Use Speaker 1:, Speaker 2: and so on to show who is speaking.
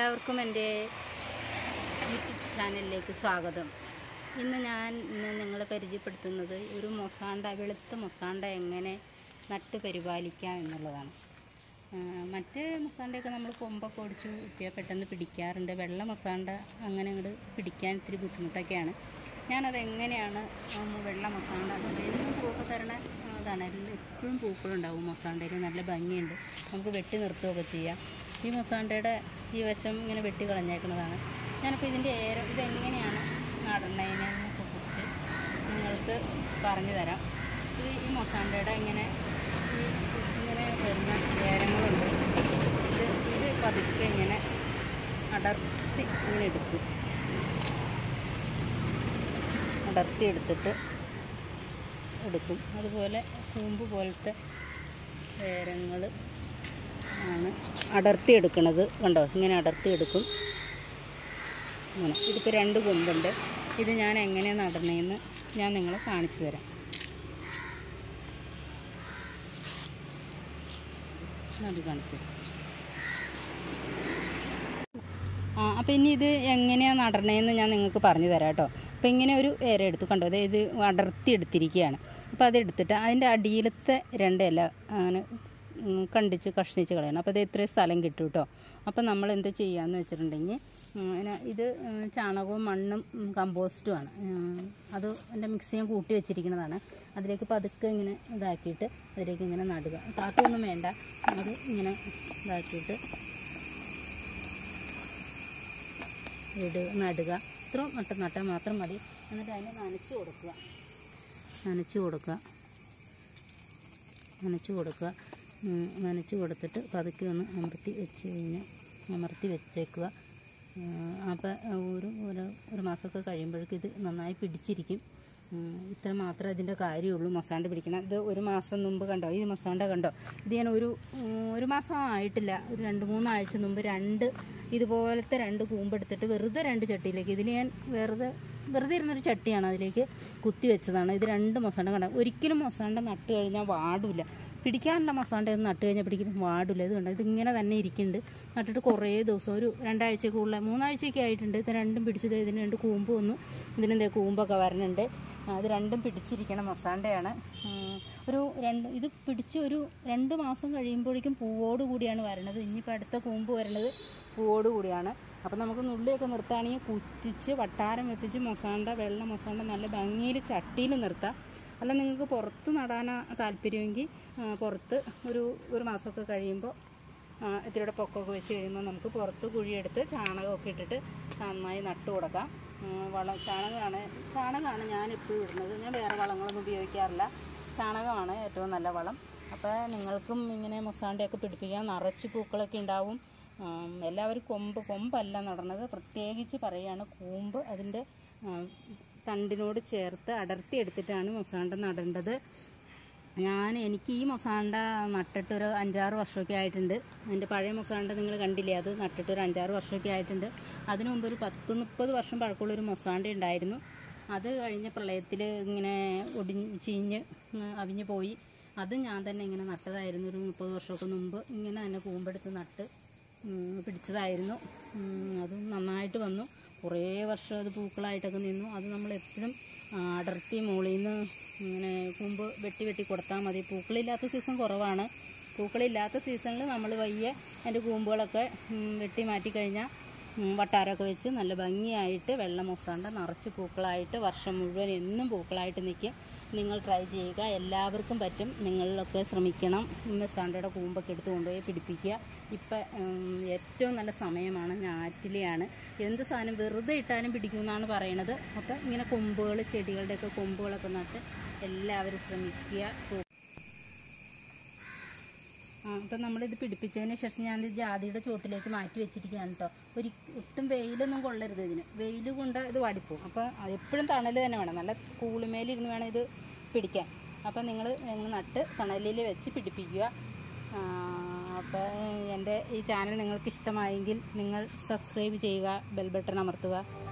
Speaker 1: എല്ലാവർക്കും എൻ്റെ യൂട്യൂബ് ചാനലിലേക്ക് സ്വാഗതം ഇന്ന് ഞാൻ ഇന്ന് നിങ്ങളെ പരിചയപ്പെടുത്തുന്നത് ഒരു മൊസാണ്ട വെളുത്ത മൊസാണ്ട എങ്ങനെ നട്ട് പരിപാലിക്കാം എന്നുള്ളതാണ് ആ, മറ്റ് മൊസാണ്ടയൊക്കെ നമ്മൾ കൊമ്പൊക്കെ ഒടിച്ച് കുത്തിയാൽ പെട്ടെന്ന് പിടിക്കാറുണ്ട് വെള്ള മൊസാണ്ട അങ്ങനെ അങ്ങോട്ട് പിടിക്കാൻ ഇത്തിരി ബുദ്ധിമുട്ടൊക്കെയാണ് ഞാനത് എങ്ങനെയാണ് ആ വെള്ള മൊസാണ്ട അത് എന്നും പൂവൊക്കെ തരണ അതാണ് എല്ലാം എപ്പോഴും പൂക്കളുണ്ടാവും മൊസാണ്ടയിൽ നല്ല ഭംഗിയുണ്ട് നമുക്ക് വെട്ടി നിർത്തുകയൊക്കെ ചെയ്യാം ഈ മൊസാണ്ടയുടെ ഈ വശം ഇങ്ങനെ വെട്ടി കളഞ്ഞേക്കുന്നതാണ് ഞാനിപ്പോൾ ഇതിൻ്റെ ഏര ഇതെങ്ങനെയാണ് നടണതിനെ കുറിച്ച് നിങ്ങൾക്ക് പറഞ്ഞു തരാം ഇത് ഈ മൊസാണ്ടയുടെ ഇങ്ങനെ ഈ ഇങ്ങനെ വരുന്ന ഏരങ്ങളുണ്ട് ഇത് ഇത് പതുക്കെ ഇങ്ങനെ അടർത്തി ഇങ്ങനെ എടുക്കും അടർത്തി എടുത്തിട്ട് എടുക്കും അതുപോലെ കൂമ്പ് പോലത്തെ ഏരങ്ങൾ ആണ് അടർത്തി എടുക്കുന്നത് കണ്ടോ ഇങ്ങനെ അടർത്തി എടുക്കും ഇങ്ങനെ ഇതിപ്പോൾ രണ്ട് കൊമ്പുണ്ട് ഇത് ഞാൻ എങ്ങനെയാണ് നടണതെന്ന് ഞാൻ നിങ്ങളെ കാണിച്ചു തരാം അത് കാണിച്ചു തരാം ആ അപ്പോൾ ഇനി ഇത് എങ്ങനെയാണ് നടണതെന്ന് ഞാൻ നിങ്ങൾക്ക് പറഞ്ഞു തരാം കേട്ടോ അപ്പോൾ ഇങ്ങനെ ഒരു ഏര എടുത്തു കണ്ടോ അതായത് ഇത് അടർത്തി എടുത്തിരിക്കുകയാണ് അപ്പോൾ അത് എടുത്തിട്ട് അതിൻ്റെ അടിയിലത്തെ രണ്ട് ഇല അങ്ങനെ ഉം, കണ്ടിച്ച് കഷ്ണിച്ച് കളയണം അപ്പോൾ ഇത് ഇത്രയും സ്ഥലം കിട്ടും കേട്ടോ അപ്പോൾ നമ്മൾ എന്ത് ചെയ്യാന്ന് വെച്ചിട്ടുണ്ടെങ്കിൽ ഉം, പിന്നെ ഇത് ഉം, ചാണകവും മണ്ണും ഉം, കമ്പോസ്റ്റുമാണ് ഉം, അത് എൻ്റെ മിക്സ് ഞാൻ കൂട്ടി വെച്ചിരിക്കുന്നതാണ് അതിലേക്ക് പതുക്കെ ഇങ്ങനെ ഇതാക്കിയിട്ട് അതിലേക്ക് ഇങ്ങനെ നടുക കാത്തൊന്നും വേണ്ട അത് ഇങ്ങനെ ഇതാക്കിയിട്ട് ഇട് നടുക ഇത്രയും നട്ട് നട്ടാൽ മാത്രം മതി എന്നിട്ട് അതിനെ നനച്ച് കൊടുക്കുക നനച്ച് കൊടുക്കുക നനച്ച് കൊടുക്കുക ഉം, നനച്ച് കൊടുത്തിട്ട് പതുക്കെ ഒന്ന് അമർത്തി വെച്ച് കഴിഞ്ഞ് അമർത്തി വെച്ചേക്കുക അപ്പോൾ ഒരു ഒരു ഒരു മാസമൊക്കെ കഴിയുമ്പോഴേക്കും ഇത് നന്നായി പിടിച്ചിരിക്കും ഉം, ഇത്ര മാത്രമേ ഇതിൻ്റെ കാര്യമുള്ളൂ മസാണ്ട പിടിക്കണം ഇത് ഒരു മാസം മുമ്പ് കണ്ടോ ഈ മസാണ്ട കണ്ടോ ഇത് ഞാൻ ഒരു ഉം, ഒരു മാസം ആയിട്ടില്ല ഒരു രണ്ട് മൂന്നാഴ്ച മുമ്പ് രണ്ട് ഇതുപോലത്തെ രണ്ട് കൂമ്പെടുത്തിട്ട് വെറുതെ രണ്ട് ചട്ടിയിലേക്ക് ഇതിൽ ഞാൻ വെറുതെ വെറുതെ ഇരുന്നൊരു ചട്ടിയാണ് അതിലേക്ക് കുത്തി വെച്ചതാണ് ഇത് രണ്ട് മസാണ്ട കണ്ട ഒരിക്കലും മസാണ്ട നട്ട് കഴിഞ്ഞാൽ വാടില്ല പിടിക്കാനുള്ള മസാണ്ട ഒന്നും നട്ട് കഴിഞ്ഞാൽ പിടിക്കുമ്പോൾ വാടില്ല ഇത് കണ്ടോ ഇതിങ്ങനെ തന്നെ ഇരിക്കുന്നുണ്ട് നട്ടിട്ട് കുറേ ദിവസം ഒരു രണ്ടാഴ്ച കൂടുതൽ മൂന്നാഴ്ചയൊക്കെ ആയിട്ടുണ്ട് ഇത് രണ്ടും പിടിച്ചത് ഇതിന് രണ്ട് കൂമ്പ് വന്നു ഇതിനെന്താ കൂമ്പൊക്കെ വരണുണ്ട് ആ, ഇത് രണ്ടും പിടിച്ചിരിക്കണ മസാണ്ടയാണ് ഉം, ഒരു രണ്ട് ഇത് പിടിച്ച് ഒരു രണ്ട് മാസം കഴിയുമ്പോഴേക്കും പൂവോട് കൂടിയാണ് വരണത് ഇനിയിപ്പോൾ അടുത്ത കൂമ്പ് വരണത് പൂവോട് കൂടിയാണ് അപ്പോൾ നമുക്ക് നുള്ളിയൊക്കെ നിർത്തുകയാണെങ്കിൽ കുറ്റിച്ച് വട്ടാരം വെപ്പിച്ച് മൊസാണ്ട വെള്ള മൊസാണ്ട നല്ല ഭംഗിയിൽ ചട്ടിയിൽ നിർത്താം അല്ല നിങ്ങൾക്ക് പുറത്ത് നടാനാ താല്പര്യമെങ്കിൽ ആ, പുറത്ത് ഒരു ഒരു മാസമൊക്കെ കഴിയുമ്പോൾ ആ, ഇത്തിരിയുടെ പൊക്കമൊക്കെ വെച്ച് കഴിയുമ്പോൾ നമുക്ക് പുറത്ത് കുഴിയെടുത്ത് ചാണകമൊക്കെ ഇട്ടിട്ട് നന്നായി നട്ടു കൊടുക്കാം ഉം, വളം ചാണകമാണ് ചാണകമാണ് ഞാൻ എപ്പോഴും ഇടുന്നത് ഞാൻ വേറെ വളങ്ങളൊന്നും ഉപയോഗിക്കാറില്ല ചാണകമാണ് ഏറ്റവും നല്ല വളം അപ്പോൾ നിങ്ങൾക്കും ഇങ്ങനെ മൊസാണ്ടയൊക്കെ പിടിപ്പിക്കാൻ നിറച്ച് പൂക്കളൊക്കെ ഉണ്ടാവും ഉം, എല്ലാവരും കൊമ്പ് കൊമ്പല്ല നടണത് പ്രത്യേകിച്ച് പറയുകയാണ് കൂമ്പ് അതിൻ്റെ ഉം, തണ്ടിനോട് ചേർത്ത് അടർത്തി എടുത്തിട്ടാണ് മൊസാണ്ട നടേണ്ടത് ഞാൻ എനിക്ക് ഈ മൊസാണ്ട നട്ടിട്ട് ഒരു അഞ്ചാറ് വർഷമൊക്കെ ആയിട്ടുണ്ട് എൻ്റെ പഴയ മൊസാണ്ട നിങ്ങൾ കണ്ടില്ലേ അത് നട്ടിട്ട് ഒരു അഞ്ചാറ് വർഷമൊക്കെ ആയിട്ടുണ്ട് അതിനു മുമ്പ് ഒരു പത്ത് മുപ്പത് വർഷം പഴക്കമുള്ള ഒരു മൊസാണ്ട ഉണ്ടായിരുന്നു അത് കഴിഞ്ഞ പ്രളയത്തിൽ ഇങ്ങനെ ഒടിഞ്ഞ് ചീഞ്ഞ് ഉം, അവിഞ്ഞ് പോയി അത് ഞാൻ തന്നെ ഇങ്ങനെ നട്ടതായിരുന്നു ഒരു മുപ്പത് വർഷമൊക്കെ മുമ്പ് ഇങ്ങനെ തന്നെ കൂമ്പെടുത്ത് നട്ട് ഉം, പിടിച്ചതായിരുന്നു ഉം, അത് നന്നായിട്ട് വന്നു കുറേ വർഷം അത് പൂക്കളായിട്ടൊക്കെ നിന്നു അത് നമ്മൾ എപ്പോഴും അടർത്തി മുകളിൽ നിന്ന് ഇങ്ങനെ കൂമ്പ് വെട്ടി വെട്ടി കൊടുത്താൽ മതി പൂക്കളില്ലാത്ത സീസൺ കുറവാണ് പൂക്കളില്ലാത്ത സീസണിൽ നമ്മൾ വയ്യ അതിൻ്റെ കൂമ്പുകളൊക്കെ ഉം, വെട്ടി മാറ്റി കഴിഞ്ഞാൽ ഉം, വട്ടാരമൊക്കെ വെച്ച് നല്ല ഭംഗിയായിട്ട് വെള്ള മൊസാണ്ട നിറച്ച് പൂക്കളായിട്ട് വർഷം മുഴുവൻ എന്നും പൂക്കളായിട്ട് നിൽക്കും നിങ്ങൾ ട്രൈ ചെയ്യുക എല്ലാവർക്കും പറ്റും നിങ്ങളിലൊക്കെ ശ്രമിക്കണം മൊസാണ്ടയുടെ കൂമ്പൊക്കെ എടുത്ത് കൊണ്ടുപോയി പിടിപ്പിക്കുക ഇപ്പം ഏറ്റവും നല്ല സമയമാണ് ഞാറ്റിലെയാണ് എന്ത് സാധനം വെറുതെ ഇട്ടാലും പിടിക്കുമെന്നാണ് പറയണത് അപ്പം ഇങ്ങനെ കൊമ്പുകൾ ചെടികളുടെയൊക്കെ കൊമ്പുകളൊക്കെ നട്ട് എല്ലാവരും ശ്രമിക്കുക പൂ- ആ അപ്പം നമ്മളിത് പിടിപ്പിച്ചതിന് ശേഷം ഞാൻ ഇത് ജാതിയുടെ ചുവട്ടിലേക്ക് മാറ്റി വെച്ചിരിക്കുകയാണ് കേട്ടോ ഒരു ഒട്ടും വെയിലൊന്നും കൊള്ളരുത് ഇതിന് വെയിൽ കൊണ്ട് ഇത് വാടിപ്പോവും അപ്പോൾ എപ്പോഴും തണൽ തന്നെ വേണം നല്ല കൂളിമേലിരുന്ന് വേണം ഇത് പിടിക്കാൻ അപ്പം നിങ്ങൾ നിങ്ങൾ നട്ട് തണലിൽ വെച്ച് പിടിപ്പിക്കുക അപ്പോൾ എൻ്റെ ഈ ചാനൽ നിങ്ങൾക്ക് ഇഷ്ടമായെങ്കിൽ നിങ്ങൾ സബ്സ്ക്രൈബ് ചെയ്യുക ബെൽ ബട്ടൺ അമർത്തുക